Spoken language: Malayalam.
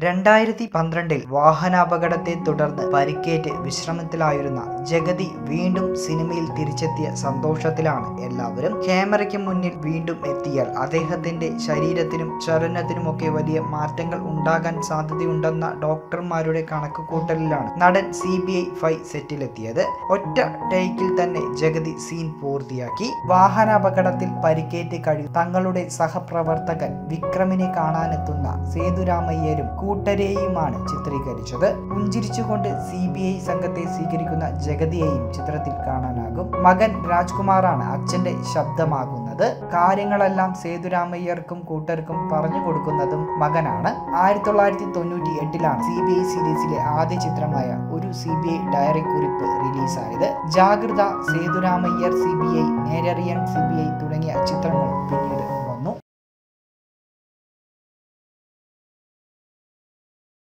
രണ്ടായിരത്തി പന്ത്രണ്ടിൽ വാഹനാപകടത്തെ തുടർന്ന് പരിക്കേറ്റ് വിശ്രമത്തിലായിരുന്ന ജഗതി വീണ്ടും സിനിമയിൽ തിരിച്ചെത്തിയ സന്തോഷത്തിലാണ് എല്ലാവരും ക്യാമറയ്ക്ക് മുന്നിൽ വീണ്ടും എത്തിയാൽ അദ്ദേഹത്തിന്റെ ശരീരത്തിനും ചലനത്തിനുമൊക്കെ വലിയ മാറ്റങ്ങൾ ഉണ്ടാകാൻ സാധ്യതയുണ്ടെന്ന ഡോക്ടർമാരുടെ കണക്കുകൂട്ടലിലാണ് നടൻ സി ബി ഐ ഫൈവ് സെറ്റിലെത്തിയത് ഒറ്റ ടേക്കിൽ തന്നെ ജഗതി സീൻ പൂർത്തിയാക്കി വാഹനാപകടത്തിൽ പരിക്കേറ്റ് കഴിയും തങ്ങളുടെ സഹപ്രവർത്തകൻ വിക്രമിനെ കാണാനെത്തുന്ന സേതുരാമയ്യരും കൂട്ടരെയുമാണ് ചിത്രീകരിച്ചത് പുഞ്ചിരിച്ചുകൊണ്ട് സി ബി ഐ സംഘത്തെ സ്വീകരിക്കുന്ന ജഗതിയെയും ചിത്രത്തിൽ കാണാനാകും മകൻ രാജ്കുമാറാണ് അച്ഛന്റെ ശബ്ദമാകുന്നത് കാര്യങ്ങളെല്ലാം സേതുരാമയ്യർക്കും കൂട്ടർക്കും പറഞ്ഞു കൊടുക്കുന്നതും മകനാണ് ആയിരത്തി തൊള്ളായിരത്തി തൊണ്ണൂറ്റി എട്ടിലാണ് സി ബി ഐ സീരീസിലെ ആദ്യ ചിത്രമായ ഒരു സി ബി ഐ ഡയറി കുറിപ്പ് റിലീസായത് Jagratha Sethurama Iyer C B I Nerariyan C B I തുടങ്ങിയ ചിത്രങ്ങൾ പിന്നീട്